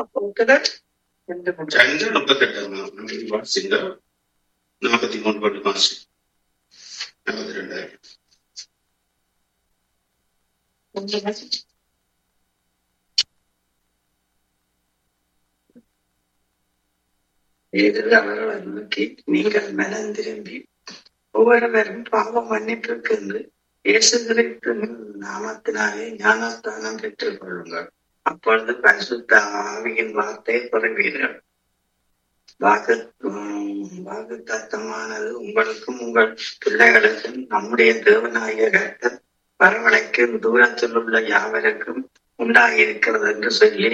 அப்போஸ்தலர் ரெண்டு முப்பது. ரெண்டு முப்பத்தெட்டு வாசிங்க நாற்பத்தி மூணு பாட்டு வாசி நாற்பத்தி ரெண்டாயிரம் ரெண்டு வாசிச்சு. பேதுரு அவர்களை நோக்கி நீங்கள் மனம் திரும்பி ஒவ்வொருவரும் பாவ மன்னிப்புக்கு என்று இயேசு கிறிஸ்துவின் நாமத்தினாலே ஞானஸ்தானம் பெற்றுக் கொள்ளுங்கள் அப்பொழுது பரிசுத்த ஆவியின் வார்த்தை பெறுவீர்கள் வாக்கு வாக்கு தத்தமானது உங்களுக்கும் உங்கள் பிள்ளைகளுக்கும் நம்முடைய தேவனாகிய கர்த்தர் வரவழைக்கும் தூரத்தில் உள்ள யாவருக்கும் உண்டாகியிருக்கிறது என்று சொல்லி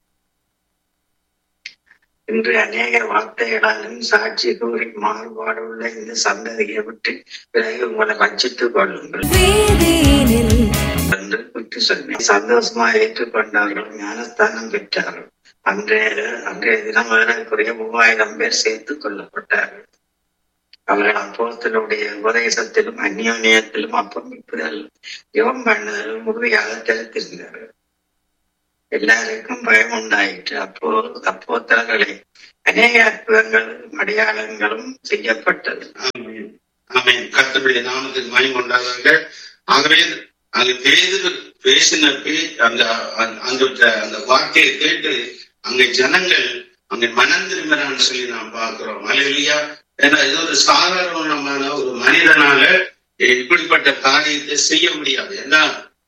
இன்று அநேக வார்த்தைகளாலும் சாட்சி கூறி மாறுபாடு உள்ள இந்த சந்ததியை விட்டு பிறகு உங்களை வச்சித்துக் கொள்ளுங்கள் வேதேனில் என்று விட்டு சொன்னேன் சந்தோஷமா ஏற்றுக்கொண்டார்கள் ஞானஸ்தானம் பெற்றார்கள் அன்றைய அன்றைய தினம் ஏறக்குறைய மூவாயிரம் பேர் சேர்த்துக் கொள்ளப்பட்டார்கள் அவர்கள் அப்போஸ்தலருடைய உபதேசத்திலும் அந்யோன்யத்திலும் அப்பமிப்புதல் யுவம் பண்ணுதலும் உறுதியாக தெரிந்திருந்தார்கள் எல்லாருக்கும் பயம் உண்டாயிற்று அப்போ அப்போத்தலர்களே அநேக அற்புதங்களும் அடையாளங்களும் செய்யப்பட்டது ஆமென் ஆமென் கர்த்தருடைய நாமத்துக்கு மகிமை உண்டாதாக ஆகவே அங்க பேதுரு பேசின பே அந்த அந்த- அந்த அந்த வார்த்தையை கேட்டு அங்க ஜனங்கள் அங்க மனம் திரும்பினான்னு சொல்லி நாம் பார்க்கிறோம் அலையிலியா ஏன்னா இது ஒரு சாதாரணமான ஒரு மனிதனால இப்படிப்பட்ட காரியத்தை செய்ய முடியாது ஏன்னா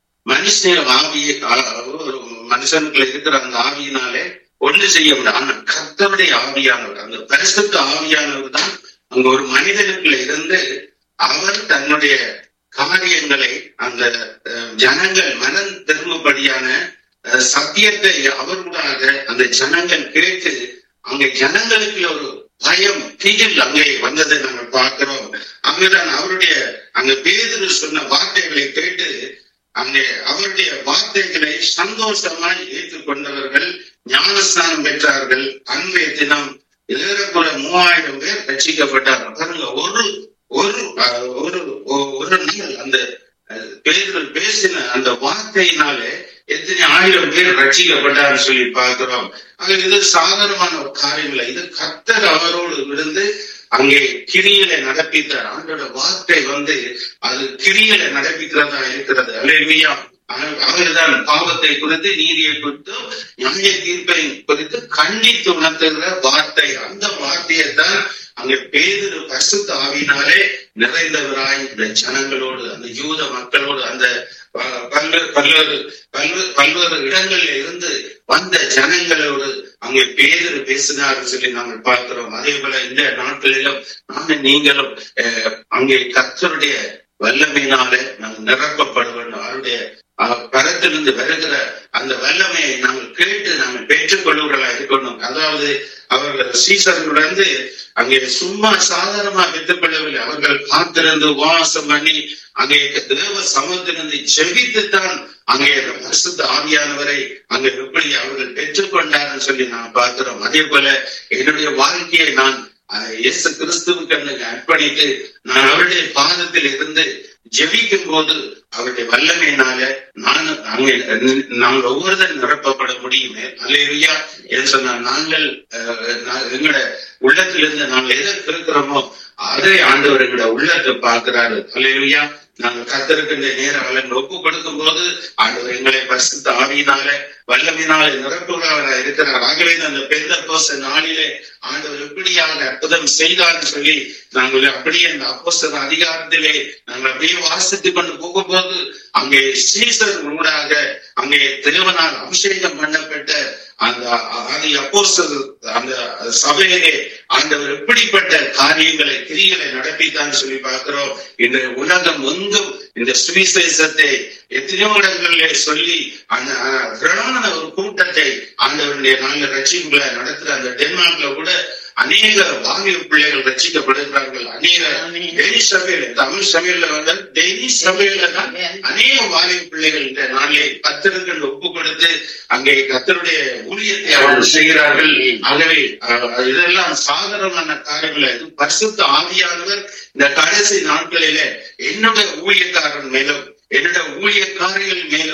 மனுஷ ஆவியை ஆ- ஒரு மனுஷனுக்குள்ள இருக்கிற அந்த ஆவியினாலே ஒன்று செய்ய முடியாது ஆனா கர்த்தருடைய ஆவியானவர் அந்த பரிசுத்த ஆவியானவர் தான் அங்க ஒரு மனிதனுக்குள்ள இருந்து அவர் தன்னுடைய காரியங்களை அந்த அஹ், ஜனங்கள் மனம் திரும்பபடியான அஹ், சத்தியத்தை அவர்களாக அந்த ஜனங்கள் கேட்டு அங்க ஜனங்களுக்கு ஒரு பயம் திகில் அங்கே வந்ததை நாங்கள் பார்க்கிறோம் அங்குதான் அவருடைய அங்க பேதுரு சொன்ன வார்த்தைகளை கேட்டு அங்கே அவருடைய வார்த்தைகளை சந்தோஷமாய் ஏற்றுக்கொண்டவர்கள் ஞானஸ்தானம் பெற்றார்கள் அன்றைய தினம் ஏறக்குறை மூவாயிரம் பேர் ரட்சிக்கப்பட்டார்கள் பாருங்க ஒரு ஒரு அஹ், ஒரு ஒ- ஒரு நாள் அந்த அஹ், பேர்கள் பேசின அந்த வார்த்தையினாலே எத்தனை ஆயிரம் பேர் ரட்சிக்கப்பட்டார் சொல்லி பார்க்கிறோம் ஆக இது சாதாரணமான ஒரு காரியம் இல்லை இது கர்த்தர் அவரோடு விழுந்து அங்கே கிரியில நடப்பித்தார் ஆண்டோட வார்த்தை வந்து அது கிரியில நடப்பிக்கிறதா இருக்கிறது அல்லேலூயா அவர்தான் பாவத்தை குறித்து நீதியை குறித்து நியாய தீர்ப்பை குறித்து கண்டித்து உணர்த்துகிற வார்த்தை அந்த வார்த்தையை தான் அங்க பேரு பரிசுத்த ஆவியினாலே நிறைந்தவராய் இந்த ஜனங்களோடு அந்த யூத மக்களோடு அந்த ப- பல்வேறு பல்வேறு பல்வேறு பல்வேறு இடங்கள்ல இருந்து வந்த ஜனங்களோடு அங்கே பேதர் பேசினார் சொல்லி நாங்கள் பார்க்கிறோம் அதே போல இந்த நாட்களிலும் நானும் நீங்களும் அஹ், அங்கே கர்த்தருடைய வல்லமையினால நாங்கள் நிரப்பப்பட வேண்டும் அவருடைய அஹ், பரத்திலிருந்து வருகிற அந்த வல்லமையை நாங்கள் கேட்டு நாங்கள் பெற்றுக்கொள்ளுகிறதா இருக்கணும் அதாவது அவர்கள் சீசர்களுடன் அங்கே சும்மா சாதாரணமா பெற்றுக்கொள்ளவில்லை அவர்கள் காத்திருந்து உபவாசம் பண்ணி அங்கே தேவ சமூகத்திலிருந்து செவித்துத்தான் அங்கே அந்த பரிசுத்த ஆவியானவரை அங்கே எப்படி அவர்கள் பெற்றுக்கொண்டார்னு சொல்லி நான் பார்க்கிறோம் அதே போல என்னுடைய வாழ்க்கையை நான் அஹ், இயேசு கிறிஸ்துவுக்கு எனக்கு அர்ப்பணித்து நான் அவருடைய பாதத்தில் இருந்து ஜெபிக்கும் போது அவருடைய வல்லமையினால நான் அங்கே நாங்கள் ஒவ்வொருத்தரும் நிரப்பப்பட முடியுமே அல்லேலூயா என்று சொன்ன நாங்கள் அஹ், நான் எங்களோட உள்ளத்திலிருந்து நாங்கள் எதற்கு இருக்கிறோமோ அதை ஆண்டவர் எங்களோட உள்ளத்தை பார்க்கிறாரு அல்லேலூயா நாங்கள் கத்தருக்கு இந்த நேர வளர்ந்து ஒப்பு கொடுக்கும் போது ஆண்டவர் எங்களை பரிசுத்த ஆவியினால வல்லமையினால நிரப்புகிறவராக இருக்கிறார் ஆகவே அந்த பெந்த கோச நாளிலே ஆண்டவர் எப்படியாக அற்புதம் செய்தார்னு சொல்லி நாங்கள் அப்படியே அந்த அப்போஸ்தல அதிகாரத்திலே நாங்கள் அப்படியே வாசித்துக் கொண்டு போகும்போது அங்கே சீசர் ஊடாக அங்கே தேவனால் அபிஷேகம் பண்ணப்பட்ட அந்த ஆதி அப்போஸ்தலர் அந்த சபையிலே ஆண்டவர் எப்படிப்பட்ட காரியங்களை கிரிகளை நடப்பித்தான்னு சொல்லி பார்க்கிறோம் இந்த உலகம் எங்கும் இந்த சுவிசேஷத்தை எத்தனையோ இடங்களிலே சொல்லி அந்த அஹ், திரளான ஒரு கூட்டத்தை ஆண்டவருடைய நாங்கள் ரட்சிப்புகளை நடத்துற அந்த டென்மார்க்ல கூட அநேக வாலிப பிள்ளைகள் ரட்சிக்கப்படுகிறார்கள் அநேக டெய்லி சபையில தமிழ் சபையில வந்து டெய்லி சபையில தான் அநேக வாலிப பிள்ளைகள் இந்த நாளிலே கத்தர்கள் ஒப்பு கொடுத்து அங்கே கத்தருடைய ஊழியத்தை அவர்கள் செய்கிறார்கள் ஆகவே அஹ், இதெல்லாம் சாதாரணமான காரியங்கள் இது பரிசுத்த ஆவியானவர் இந்த கடைசி நாட்களிலே என்னுடைய ஊழியக்காரன் மேலும் என்னுடைய ஊழியக்காரிகள் மேலும்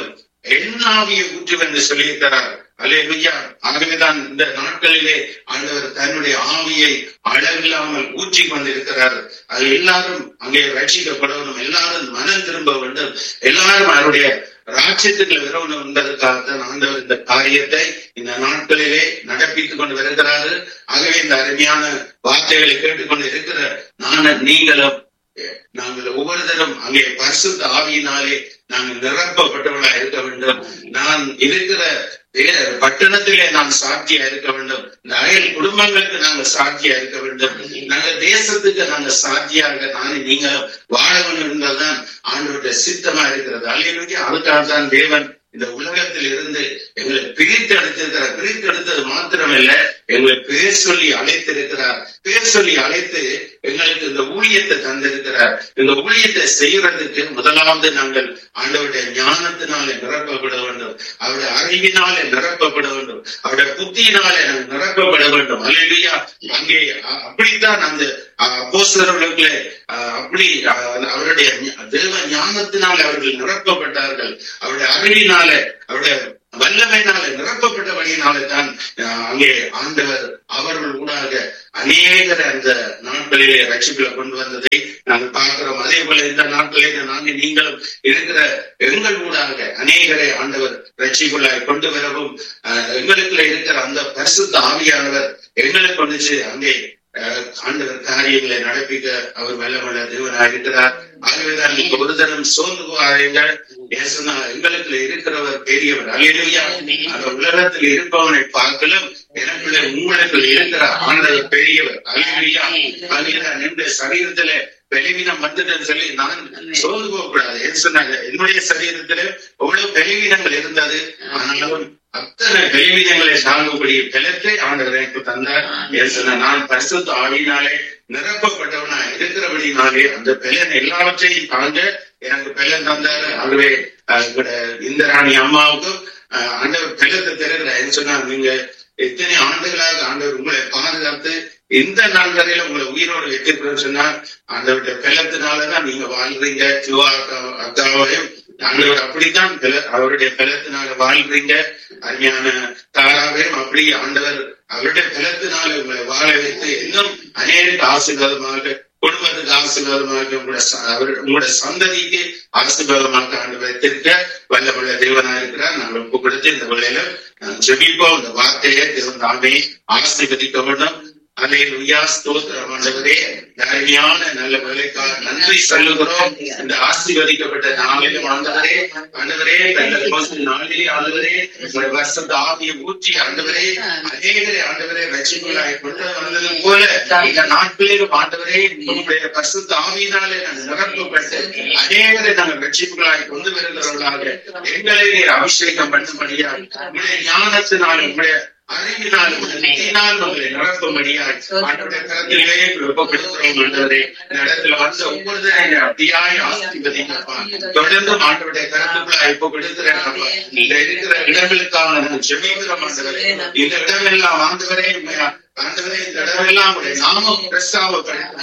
எண்ணாவியை ஊற்றுவேன் என்று சொல்லியிருக்கிறார் அலேலுயா ஆகவேதான் இந்த நாட்களிலே ஆண்டவர் தன்னுடைய ஆவியை அளவில்லாமல் ஊற்றி கொண்டிருக்கிறார் அது எல்லாரும் அங்கே ரட்சிக்கப்படணும் எல்லாரும் மனம் திரும்ப வேண்டும் எல்லாரும் அவருடைய ராஜ்யத்துக்குள்ள வரணும் என்பதற்காகத்தான் ஆண்டவர் இந்த காரியத்தை இந்த நாட்களிலே நடப்பித்துக் கொண்டு வருகிறாரு ஆகவே இந்த அருமையான வார்த்தைகளை கேட்டுக்கொண்டு இருக்கிற நான் நீங்களும் நாங்கள் ஒவ்வொருத்தரும் அங்கே பரிசுத்த ஆவியினாலே நாங்கள் நிரப்பப்பட்டவர்களா இருக்க வேண்டும் நான் இருக்கிற வே- பட்டணத்திலே நான் சாட்சியா இருக்க வேண்டும் இந்த அயல் குடும்பங்களுக்கு நாங்கள் சாட்சியா இருக்க வேண்டும் நாங்க தேசத்துக்கு நாங்க சாட்சியாக நானே நீங்க வாழ வேண்டும் என்பதுதான் ஆண்டவருடைய சித்தமா இருக்கிறது அல்லையே அதுக்காக தான் தேவன் இந்த உலகத்தில் இருந்து எங்களை பிரித்து எடுத்திருக்கிறார் பிரித்து எடுத்தது மாத்திரமல்ல எங்களை பேர் சொல்லி அழைத்திருக்கிறார் பேர் சொல்லி அழைத்து எங்களுக்கு இந்த ஊழியத்தை தந்திருக்கிறார் இந்த ஊழியத்தை செய்யறதுக்கு முதலாவது நாங்கள் ஆண்டவருடைய ஞானத்தினாலே நிரப்பப்பட வேண்டும் அவருடைய அறிவினாலே நிரப்பப்பட வேண்டும் அவருடைய புத்தியினாலே நாங்கள் நிரப்பப்பட வேண்டும் அல்லையா அங்கே அ- அப்படித்தான் அந்த அப்போஸ்தலர்களுக்கு அப்படி அஹ், அவருடைய ஞ- தேவ ஞானத்தினாலே அவர்கள் நிரப்பப்பட்டார்கள் அவருடைய அறிவினாலே அவருடைய வல்லமையினாலே நிரப்பப்பட்டபடியினாலே தான் அஹ், அங்கே ஆண்டவர் அவர்கள் ஊடாக அநேகரை அந்த நாட்களிலே ரட்சிப்புல கொண்டு வந்ததை நாங்கள் பார்க்கிறோம் அதே போல இந்த நாட்களிலே நாங்கள் நீங்களும் இருக்கிற எங்கள் ஊடாக அநேகரை ஆண்டவர் ரட்சிக்குள்ளாய் கொண்டு வரவும் அஹ், எங்களுக்குள்ள இருக்கிற அந்த பரிசுத்த ஆவியானவர் எங்களுக்கு கொண்டுச்சு அங்கே அஹ், ஆண்டவர் காரியங்களை நடப்பிக்க அவர் வல்லமல்ல தேவனாக இருக்கிறார் ஆகவேதான் நீங்க ஒரு தரம் சோர்ந்து போகாதீர்கள் ஏசுனா எங்களுக்கு இருக்கிறவர் பெரியவர் அல்லேலூயா அந்த உலகத்தில் இருப்பவனை பார்க்கலும் எனக்குள்ள உங்களுக்கு இருக்கிற ஆண்டவர் பெரியவர் அல்லேலூயா அல்லேலூயா நின்ற சரீரத்திலே பலவீனம் வந்ததுன்னு சொல்லி நான் சோர்ந்து போக கூடாது ஏன் சொன்னாங்க என்னுடைய சரீரத்துல எவ்வளவு பலவீனங்கள் இருந்தது ஆனாலும் அத்தனை பலவீனங்களை தாங்கக்கூடிய பலத்தை ஆண்டவர் எனக்கு தந்தார் ஏன் சொன்ன நான் பரிசுத்த ஆவியினாலே நிரப்பப்பட்டவனா இருக்கிறபடினாலே அந்த பலன் எல்லாவற்றையும் தாங்க எனக்கு பலன் தந்தார் ஆகவே அஹ், இவட இந்திராணி அம்மாவுக்கும் அஹ், ஆண்டவர் பலத்தை தருகிறார் ஏன் சொன்னா நீங்க எத்தனை ஆண்டுகளாக ஆண்டவர் உங்களை பாதுகாத்து இந்த நாள் வரையில உங்களை உயிரோடு வைத்திருக்கிறேன்னு சொன்னா ஆண்டவருடைய பலத்தினாலதான் நீங்க வாழ்றீங்க சிவா அக்கா- அக்காவையும் ஆண்டவர் அப்படித்தான் பல- அவருடைய பலத்தினால வாழ்றீங்க அருமையான தாராவையும் அப்படி ஆண்டவர் அவருடைய பலத்தினால உங்களை வாழ வைத்து இன்னும் அநேக ஆசீர்வாதமாக குடும்பத்துக்கு ஆசீர்வாதமாக உங்களுடைய ச- அவர் உங்களுடைய சந்ததிக்கு ஆசீர்வாதமாக ஆண்டு வைத்திருக்க வல்லமுள்ள தேவனா இருக்கிறார் நாங்கள் ஒப்பு கொடுத்து இந்த வேளையில நான் ஜெபிப்போம் இந்த வார்த்தையை தேவன் தாமே ஆசீர்வதிக்க வேண்டும் அலையா ஸ்தோத்திரம் ஆண்டவரே இந்த அருமையான நல்ல வேலைக்காக நன்றி சொல்லுகிறோம் இந்த ஆசீர்வதிக்கப்பட்ட நாளிலும் ஆண்டவரே ஆண்டவரே பெந்தகோஸ்து நாளிலே ஆண்டவரே உங்களுடைய வருஷத்து ஆவியை ஊற்றி ஆண்டவரே அநேகரை ஆண்டவரே ரட்சிப்புகளாய் கொண்டு வந்தது போல இந்த நாட்களிலும் ஆண்டவரே உங்களுடைய பரிசுத்த ஆவியினாலே நாங்கள் நிரப்பப்பட்டு அநேகரை நாங்கள் ரட்சிப்புகளாய் கொண்டு வருகிறவர்களாக எங்களை நீர் அபிஷேகம் பண்ணும்படியா உங்களுடைய ஞானத்தினால் உங்களுடைய அறிவினால் புத்தியினால் உங்களை நிரப்பும்படியாய் ஆண்டவருடைய கரத்திலே ஒப்புக்கொடுக்கிறோம் ஆண்டவரே இந்த இடத்துல வந்த ஒவ்வொருத்தரையும் அப்படியாய் ஆசீர்வதிங்கப்பா தொடர்ந்து ஆண்டவருடைய கருத்துக்குள்ளாய் ஒப்பு கொடுக்கிறேன் அப்பா. இந்த இருக்கிற இடங்களுக்காக நான் ஜெபிக்கிறோம் ஆண்டவரே இந்த இடமெல்லாம் ஆண்டவரே உண்மையா ஆண்டவரே இந்த இடமெல்லாம் உடைய நாமம் பிரஸ்தாவ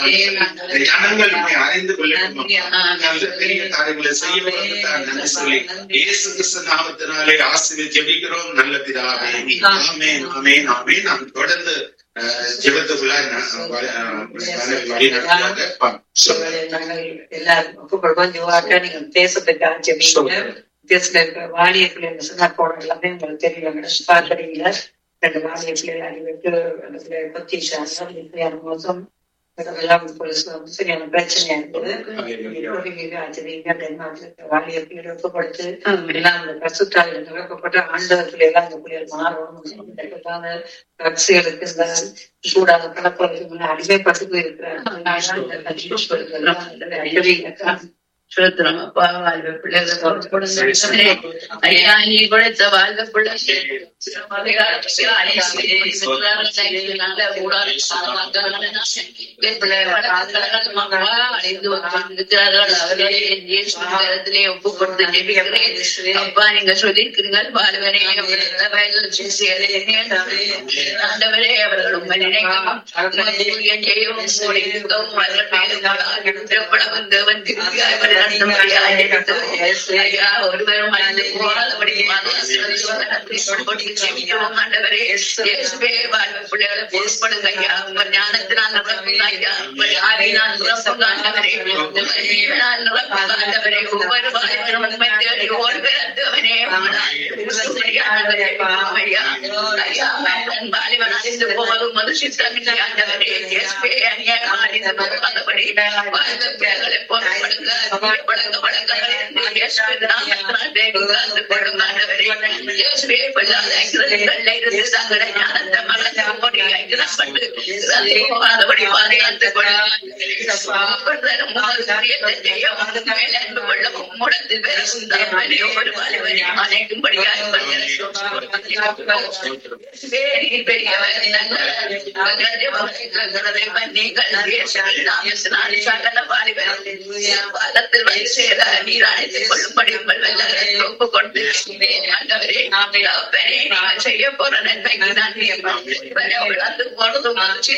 ஜனங்கள் உண்மை அறிந்து கொள்ளட்டும் அப்பா. நல்ல பெரிய காரியங்களை செய்ய வேண்டும் நன்றி சொல்லி இயேசு கிறிஸ்து நாமத்தினாலே ஆசிரியர் ஜெபிக்கிறோம் நல்ல பிதாவே ஆமென் ஆமென் ஆமென் நாம் தொடர்ந்து அஹ், ஜெபத்துக்குள்ளாய் நான் வழி- அஹ், வழி நடத்துவாங்க அப்பா. சொல்லுங்க. நாங்கள் எல்லாரும் ஒப்புக்கொள்வோம் ஜோவாக்கா நீங்க தேசத்துக்காக ஜெபிங்க தேசத்துல இருக்கிற வாலிய பிள்ளைங்க சொன்னா போன எல்லாமே உங்களுக்கு தெரியும் பார்க்கறீங்களா ரெண்டு வாலிய பிள்ளைகள் அடிவிட்டு இடத்துல கொத்திச்சாங்க மோசம் எல்லாம் போலீஸ் வந்து சரியான பிரச்சனையா இருக்குது ஆச்சரியம் தென்னாட்டுல வாலிய பிள்ளைகள் ஒப்புப்படுத்து எல்லாம் அந்த கசுத்தாவில் நிரப்பப்பட்ட ஆண்டவர்கள் எல்லாம் இந்த பிள்ளைகள் மாறணும் கட்சிகளுக்கு இந்த கூடாத கணக்கு அடிமைப்பட்டு இருக்கிறார் ஸ்தோத்திரம் அப்பா வாழ்வ பிள்ளைகளை பொறுப்படுங்க ஐயா நீ கொடுத்த வாழ்வ பிள்ளைகள் அப்பா நீங்க சொல்லியிருக்கிறீர்கள் வாழ்வனே ஆண்டவரே அவர்கள் உண்மை நினைக்கவும் செய்யவும் தேவன் திருப்பியாய் நடத்தும்படியாக எடுத்து ஐயா ஒருவரும் அழிந்து போகாதபடி பாதுகாத்து செவிக்கிறோம் ஆண்டவரே இயேசுவே வாழ்வு பிள்ளைகளை பொறுப்படுங்க ஐயா உங்கள் ஞானத்தினால் நிரப்புங்க ஐயா உங்கள் ஆவியினால் நிரப்புங்க ஆண்டவரே உங்கள் ஜீவனால் நிரப்புங்க ஆண்டவரே ஒவ்வொரு வாழ்வரும் உண்மை தேடி ஓடுகிற ஆண்டவரே ஆண்டவரே ஐயா ஐயா என் வாலிபன் அழிந்து போவதும் மது சித்தமில்லை ஆண்டவரே இயேசுவே அநியாயம் அழிந்து போகாதபடி வாழ்வு பிள்ளைகளை பொறுப்படுங்க பழங்க பழங்க இயேசுவே நாமத்தினால் தேவன் காத்து கொள்ளுங்க ஆண்டவரே இயேசுவே பொல்லாத கிரகங்கள்ல இருந்து தங்களை ஞானத்தை மறந்து ஓடி ஐக்கிரப்பட்டு இறந்து போகாதபடி பாதுகாத்து செய்ய போற நன்மைக்கு நன்றி வளர்ந்து போனதும்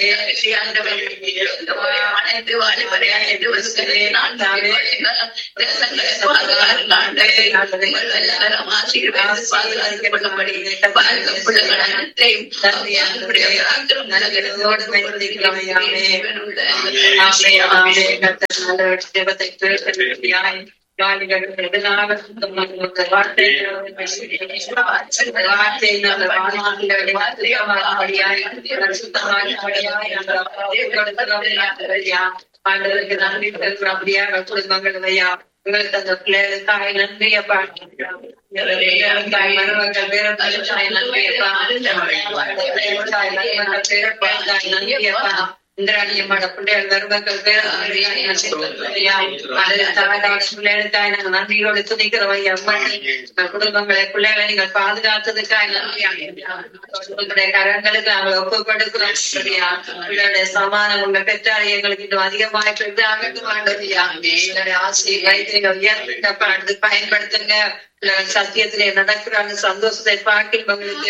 அனைத்து வாலிபரை அனைத்து வருஷங்களில் நான் தேசங்களை பாதுகாருங்க எல்லாரும் ஆசீர்வாதம் பாதுகாத்துக் கொள்ளும்படி வாழ்க பிள்ளைகள் அனைத்தையும் ஆக்கிரம் நலகளோடு ஆண்டவருக்கு நன்றி அப்படியாக குடும்பங்கள் ஐயா உங்களுக்கு அந்த பிள்ளைகளுக்காக நன்றி அப்பா மருமக்கள் பேரப்பிள்ளைகளுக்காக நன்றி அப்பா நன்றி அப்பா இந்திராணியம்மாட பிள்ளைகள் மருமக்கள் பிள்ளைகளுக்காக நாங்கள் நன்றியோடு துணிக்கிறோம் ஐயா குடும்பங்களை பிள்ளைகளை நீங்கள் பாதுகாத்ததுக்காக நன்றி உங்களுடைய கரங்களுக்கு நாங்கள் ஒப்பு கொடுக்கிறோம் உங்களுடைய சமானம் உங்க பெற்றாரை எங்களுக்கு இன்னும் அதிகமாக பெற்று ஆகட்டும் ஆண்டதியா உங்களுடைய ஆசிரியர் வைத்தியங்கள் உயர்ந்து பயன்படுத்துங்க சத்தியத்திலே நடக்கிற அந்த சந்தோஷத்தை பார்க்கிறவங்களுக்கு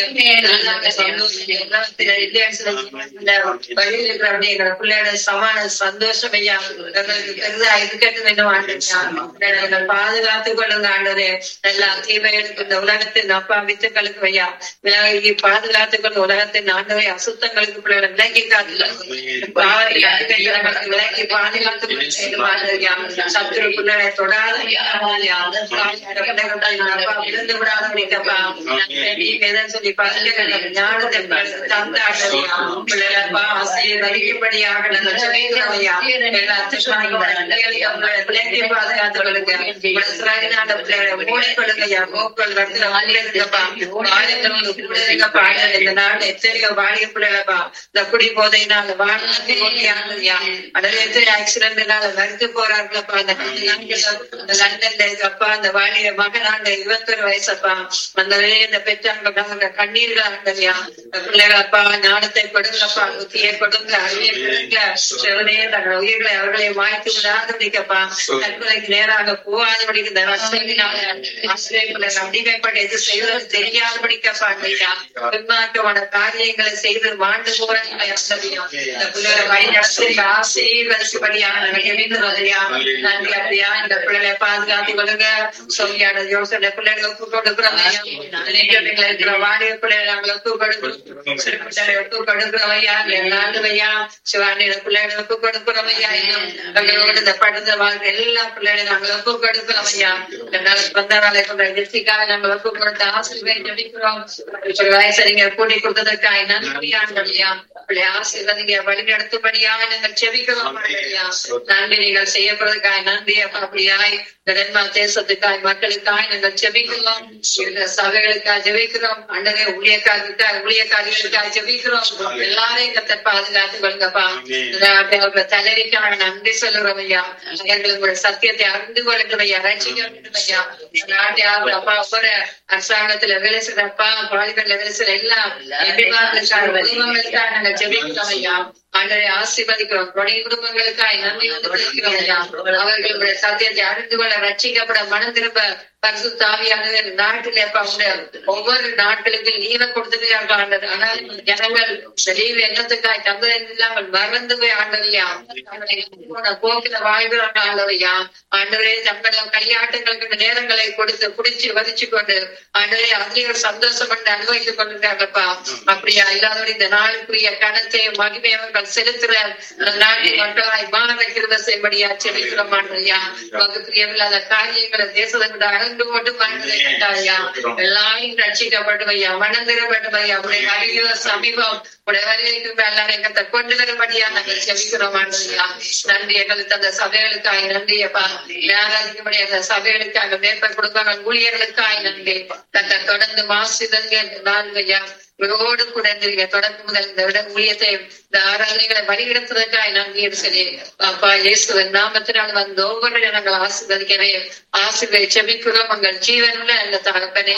வழியில் இருக்கிற எங்களை பிள்ளையோட சமான சந்தோஷம் ஐயா எங்களுக்கு பெரிதா இருக்கட்டும் வேண்டும் ஆண்டு பாதுகாத்துக் கொள்ளுங்க ஆண்டதே எல்லா தீமைகளுக்கு இந்த உலகத்தின் அப்பா வித்துக்களுக்கு ஐயா விலகி பாதுகாத்துக் கொண்டு உலகத்தின் ஆண்டவை அசுத்தங்களுக்கு பிள்ளைகளை விலகி காத்து விலகி பாதுகாத்துக் சத்துரு பிள்ளைகளை தொடாத விழுந்து விடாதபடிக்கப்பா சொல்லி ஞானத்தை தந்தாடப்பா ஆசீர்வதிக்கும்படியாக எத்தனையோ வாழிய பிள்ளைகளப்பா இந்த குடி போதையினால வாழ்க்கையா அடல் எத்தனை ஆக்சிடென்ட்னால மறுத்து போறார்களப்பா அந்த லண்டன்ல இருக்கப்பா அந்த வாழிய மகனாண்ட இருபத்தொரு வயசப்பா அந்த இந்த பெற்றாங்க கண்ணீர்கள் ஆண்டதையா பிள்ளைகளப்பா ஞானத்தை கொடுங்கப்பா புத்தியை கொடுங்க அறிவியை கொடுங்க சிவனே தங்கள் உயிர்களை அவர்களை மாய்த்து விடாதபடிக்கப்பா தற்கொலைக்கு நேராக போகாதபடிக்கு இந்த ரசத்தினால ஆசிரியர்களை அடிமைப்பட்டு எது செய்வது தெரியாதபடிக்கப்பா ஐயா பின்மாற்றமான காரியங்களை செய்து மாண்டு போறாங்க இந்த பிள்ளைகளை வழி நடத்தி ஆசீர்வதிப்படியாக நன்றி அப்படியா இந்த பிள்ளைகளை பாதுகாத்து கொள்ளுங்க சொல்லியான யோசனை பிள்ளைகளை ஒப்பு கொடுக்கிறோம் இருக்கிற வாடிய பிள்ளைகளை நாங்கள் ஒப்பு கொடுக்கிறோம் சிறுபிள்ளைகளை ஒப்பு கொடுக்கிறோம் ஐயா எல்லாரும் ஐயா சிவானியோட பிள்ளைகளை ஒப்பு கொடுக்கிறோம் ஐயா எங்களோட இந்த படுத்த வாழ்க்கை எல்லா பிள்ளைகளையும் நாங்கள் ஒப்பு கொடுக்கிறோம் ஐயா பிறந்த நாளை கொண்ட வெற்றிக்காக நாங்கள் ஒப்பு கொடுத்த ஆசிரியர் ஜபிக்கிறோம் வயசை நீங்க கூட்டி கொடுத்ததற்காக நன்றி ஆண்டடியா பிள்ளை ஆசீர்வதிங்க வழி நடத்தும்படியாக நாங்கள் செவிக்கிறோம் நன்றி நீங்கள் செய்யப்படுறதுக்காக நன்றி அப்பா அப்படியாய் இந்த டென்மார்க் தேசத்துக்காய் மக்களுக்காய் நாங்கள் ஜெபிக்கிறோம் இந்த சபைகளுக்காக ஜெபிக்கிறோம் அண்டரே ஊழியக்காரருக்காய் ஊழியக்காரிகளுக்காக ஜெபிக்கிறோம் எல்லாரையும் கத்த பாதுகாத்து கொள்ளுங்கப்பா அவர்கள் தலைவிக்காக நன்றி சொல்லுறோம் ஐயா எங்களுக்கு சத்தியத்தை அறிந்து கொள்ளட்டும் ஐயா ரசிக்க வேண்டும் ஐயா நாட்டை அப்பா ஒவ்வொரு அரசாங்கத்துல வேலை செய்யறப்பா பாலிபன்ல வேலை செய்யற எல்லாம் குடும்பங்களுக்காக நாங்கள் ஜெபிக்கிறோம் ஐயா ஆண்டரை ஆசீர்வதிக்கிறோம் கொடை குடும்பங்களுக்காய் நன்றி வந்து கொடுக்கிறோம் ஐயா அவர்களுடைய சத்தியத்தை அறிந்து கொள்ள ரட்சிக்கப்பட மனம் திரும்ப பரிசுத்தாவியானது இந்த நாட்டிலே அப்பா உடைய ஒவ்வொரு நாட்களுக்கு லீவை கொடுத்துட்டு ஆண்டது ஆனால் இந்த ஜனங்கள் இந்த லீவு என்னத்துக்காய் தந்தது இல்லாமல் மறந்து போய் ஆண்டவையா போக்கில வாழ்கிறாங்க ஆண்டவையா ஆண்டவரே தங்கள களியாட்டங்களுக்கு இந்த நேரங்களை கொடுத்து குடிச்சு வரிச்சு கொண்டு ஆண்டவரே அதிலே ஒரு சந்தோஷம் கொண்டு அனுபவித்துக் கொண்டிருக்காங்கப்பா அப்படியா இல்லாதவரை இந்த நாளுக்குரிய கணத்தை மகிமை அவர்கள் செலுத்துற இந்த நாட்டு மக்களாய் மாற கிருப செய்யும்படியா செலுத்துறோம் ஆண்டவையா வகுப்பிரியமில்லாத காரியங்களை தேசத்தை விட்டு அகன்று கொண்டு மனதை கண்டாயா எல்லாரும் ரட்சிக்கப்பட்டவையா மனந்திரப்பட்டவையா உடைய வருகிற சமீபம் உடைய வருகைக்கு எல்லாரையும் கத்த கொண்டு வரும்படியா நாங்கள் செவிக்கிறோம் ஆண்டவையா நன்றி எங்களுக்கு அந்த சபைகளுக்காய் நன்றி அப்பா யாராதிக்கும்படி அந்த சபைகளுக்காக மேற்ப குடும்பங்கள் ஊழியர்களுக்காய் நன்றி தக்க தொடர்ந்து மாசுதல் நான்கையா இவரோடு கூட இருந்தீங்க தொடர்ந்து முதல் இந்த விட ஊழியத்தை இந்த ஆராதனைகளை வழிநடத்துவதற்காக நன்றி சொல்லி அப்பா இயேசுவின் நாமத்தினால் வந்து ஒவ்வொரு நாங்கள் ஆசீர்வதிக்கவே ஆசீர்வதி செபிக்கிறோம் உங்கள் ஜீவனுள்ள அந்த தகப்பனே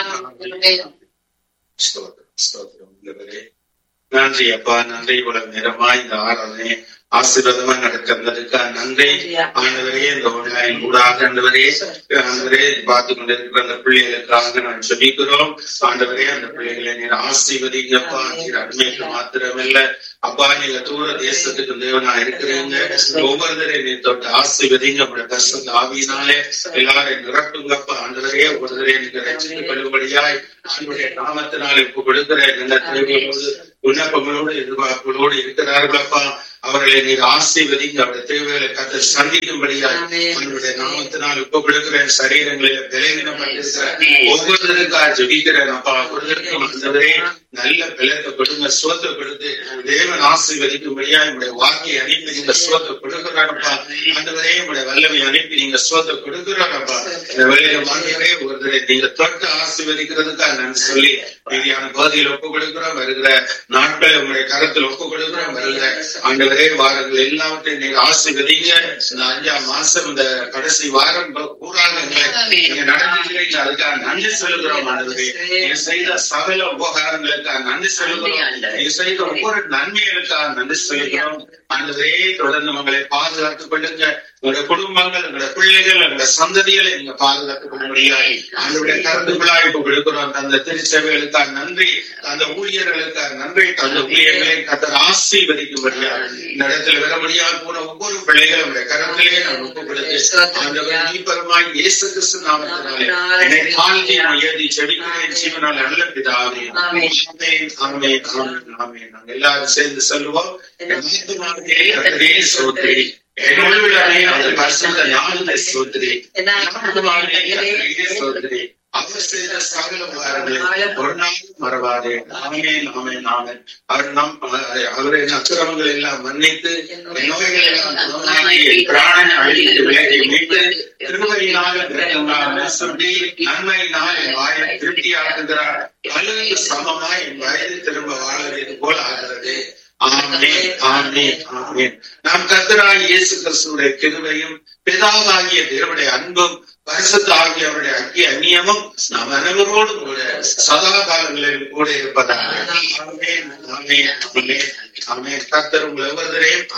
ஆமென். ஸ்தோத்திரம், ஸ்தோத்திரம் ஆண்டவரே. நன்றி அப்பா நன்றி இவ்வளவு நேரமா இந்த ஆராதனை ஆசீர்வாதமா நடக்கிறதுக்கா நன்றி ஆண்டவரே இந்த ஆன்லைன் கூடாக ஆண்டவரே ஆண்டவரே பார்த்து கொண்டிருக்கிற அந்த பிள்ளைகளுக்காக நான் ஜெபிக்கிறோம் ஆண்டவரே அந்த பிள்ளைகளை நீர் ஆசீர்வதிங்கப்பா நீர் அண்மைக்கு மாத்திரமில்ல அப்பா நீங்க தூர தேசத்துக்கு தேவனா இருக்கிறீங்க ஒவ்வொருத்தரையும் நீர் தொட்டு ஆசீர்வதிங்க உங்களுடைய கஷ்டம் ஆவியினாலே எல்லாரையும் நிரப்புங்கப்பா ஆண்டவரே ஒருத்தரையும் நீங்க ரசித்துக் கொள்ளும்படியாய் ஆண்டுடைய நாமத்தினால் இப்ப கொடுக்கிற நல்ல தேவைகளோடு விண்ணப்பங்களோடு எதிர்பார்ப்புகளோடு இருக்கிறார்களப்பா அவர்களை நீர் ஆசீர்வதிங்க அவருடைய தேவைகளை கத்த சந்திக்கும்படியாய் உங்களுடைய நாமத்தினால் இப்ப கொடுக்கிற சரீரங்களில் விளைவினப்பட்டிருக்கிற ஒவ்வொருத்தருக்காக ஜெபிக்கிறேன் அப்பா ஒருத்தருக்கும் ஆண்டவரே நல்ல பிளத்தை கொடுங்க சுவத்தை கொடுத்து தேவன் ஆசீர்வதிக்கும்படியா என்னுடைய வாக்கியை அனுப்பி நீங்க சுவத்தை கொடுக்கிறாரப்பா ஆண்டவரே உங்களுடைய வல்லமை அனுப்பி நீங்க சுவத்தை கொடுக்கிறாரப்பா இந்த வேலையில வாங்கியவே ஒருத்தரை நீங்க தொட்டு ஆசீர்வதிக்கிறதுக்காக நான் சொல்லி மீதியான பகுதியில் ஒப்பு கொடுக்கிறோம் வருகிற நாட்களை உங்களுடைய கரத்தில் ஒப்பு கொடுக்கிறோம் வருகிற ஆண்டவரே வாரங்கள் எல்லாவற்றையும் நீங்க ஆசீர்வதிங்க இந்த அஞ்சாம் மாசம் இந்த கடைசி வாரம் கூறாங்க நீங்க நடந்துக்கிறீங்க அதுக்காக நன்றி சொல்லுகிறோம் ஆண்டவரே நீங்க செய்த சகல உபகாரங்களுக்காக நன்றி சொல்லுகிறோம் நீங்க செய்த ஒவ்வொரு நன்மைகளுக்காக நன்றி சொல்லுகிறோம் ஆண்டவரே தொடர்ந்து உங்களை பாதுகாத்துக் கொள்ளுங்க உங்களுடைய குடும்பங்கள் உங்களுடைய பிள்ளைகள் உங்களுடைய சந்ததிகளை நீங்க பாதுகாத்துக் கொள்ள முடியாது ஆண்டவருடைய கருத்துக்களாக இப்ப கொடுக்கிறோம் அந்த திருச்சபைகளுக்காக நன்றி அந்த ஊழியர்களுக்காக நன்றி அந்த ஊழியர்களை கத்தர் ஆசீர்வதிக்கும்படியாக இந்த இடத்துல வர முடியாது போன ஒவ்வொரு பிள்ளைகளும் உங்களுடைய கரத்திலே நான் ஒப்பு கொடுத்து ஆண்டவர் நீப்பரமாய் இயேசு கிறிஸ்து நாமத்தினாலே என்னை தாழ்த்தி நான் எழுதி செடிக்கிறேன் ஜீவனால் நல்ல பிதாவே ஆமென் ஆமென் ஆமென் ஆமென் நாங்க எல்லாரும் சேர்ந்து சொல்லுவோம் என்னாத்துமாவே கர்த்தரே ஸ்தோத்திரி என்னுள்ளானே அந்த பரிசுத்த ஞானத்தை ஸ்தோத்திரி என்னாத்துமாவே கர்த்தரே ஸ்தோத்திரி அவர் செய்த சகல உபகாரங்களை ஒரு நாளும் மறவாதே ஆமென் ஆமென் ஆமென் அவர் நம் அவரை அக்கிரமங்கள் எல்லாம் மன்னித்து என் நோய்கள் எல்லாம் குணமாக்கி என் பிராணனை அழித்து விலகி மீட்டு திருமதியினால் இரக்கமாக சொல்லி நன்மையினால் என் வாயை திருப்தியாக்குகிறார் கல்லுக்கு சமமாய் என் வயது திரும்ப வாழறது போல் ஆகிறது ஆமென் ஆமென் ஆமென் நாம் கர்த்தராய் இயேசு கிறிஸ்துடைய கிருபையும் பிதாவாகிய தேவனுடைய அன்பும் பரிசுத்த ஆகியவருடைய அக்கிய அந்நியமும் நாம் அனைவரோடும் கூட சதா காலங்களில் கூட இருப்பதாக ஆமென் ஆமென் ஆமென் ஆமென் கர்த்தர் உங்கள் ஒவ்வொருவரையும்